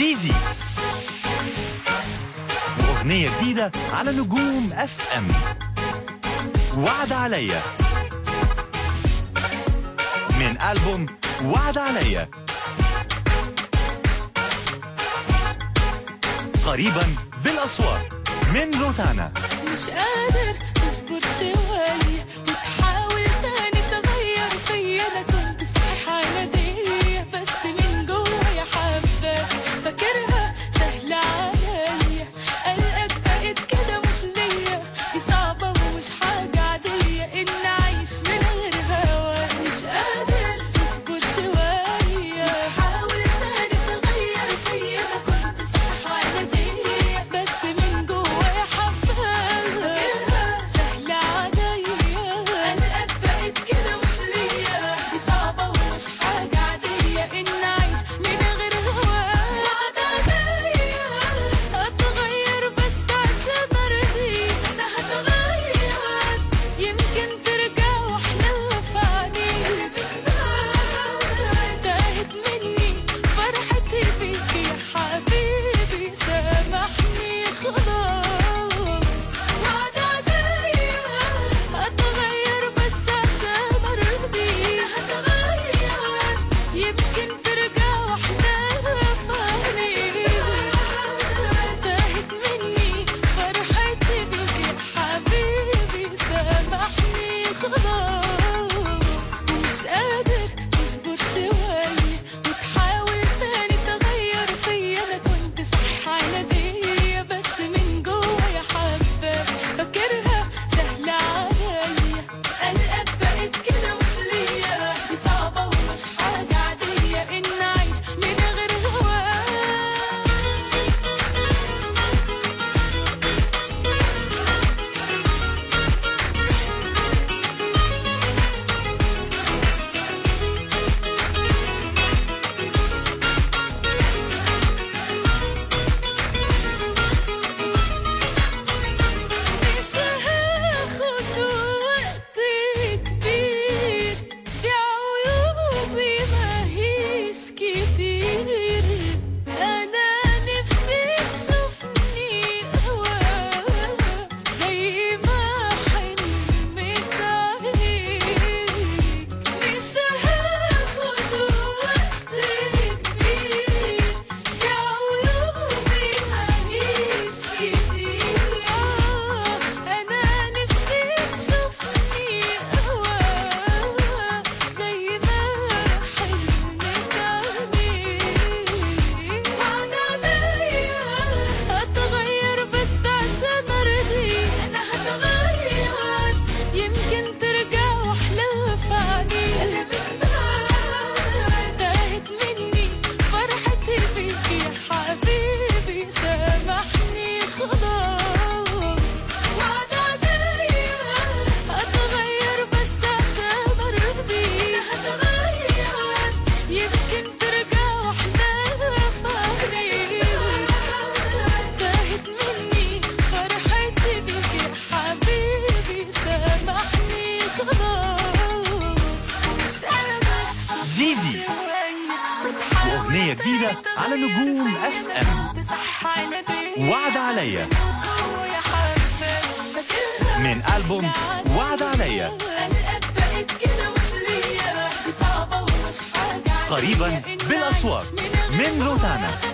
زيزي وأغنية جديدة على نجوم اف ام وعد عليا من ألبوم وعد عليا قريبا بالأصوات من روتانا مش قادر تصبر شوية وتحاول تاني تغير فيا انا كنت صحيح عنادية بس من جوايا حبة فاكرها سهلة عليا قلقك بقت كده مش ليا دي صعبة ومش حاجة عادية ان اعيش من غير هوا مش قادر تصبر شوية حاول تاني تغير فيا انا كنت صحيح عنادية بس من جوايا حبة فاكرها سهلة عليا قلقك بقت كده مش ليا دي صعبة ومش حاجة عادية إن أعيش من غير هواك وعد عليا هتغير بس عشان أرضيك أنا هتغير يمكن ترجع وأحلى في عينيك تاهت مني فرحتي بيك يا حبيبي سامحني خلاص وعد عليا هتغير بس عشان ارضيك هتغير يمكن ترجع واحلى في عينيك تاهت مني فرحتي بيك يا حبيبي سامحني خلاص ومش قادر تصبر شوية وتحاول تاني تغير فيا انا كنت صح عنادية بس من جوايا حبة فاكرها سهلة عليا قلقك بقت كده مش ليا دي صعبة ومش حاجة عادية إن أعيش من غير هواك مش هاخد وقت كبير دي عيوبي ماهيش كتير أنا نفسي تشوفني هواك زي ما حلمت عليك مش هاخد وقت كبير دي عيوبي ماهيش كتير أنا نفسي تشوفني هواك زي ما حلمت عليك وعد عليا هتغير بس عشان أرضيك أنا هتغير يمكن ترجع وأحلى في عينيك تاهت مني فرحتي بيك يا حبيبي سامحني خلاص وعد عليا هتغير بس عشان أرضيك هتغير يمكن ترجع وأحلى في عينيك تاهت مني فرحتي بيك يا حبيبي سامحني خلاص مش قادر زيزي وأغنية جديدة على نجوم اف ام وعد عليا من ألبوم وعد عليا قلقك بقت كده مش ليا دي صعبة ومش حاجة قريبا عادية إن بالأصوات أعيش من روتانا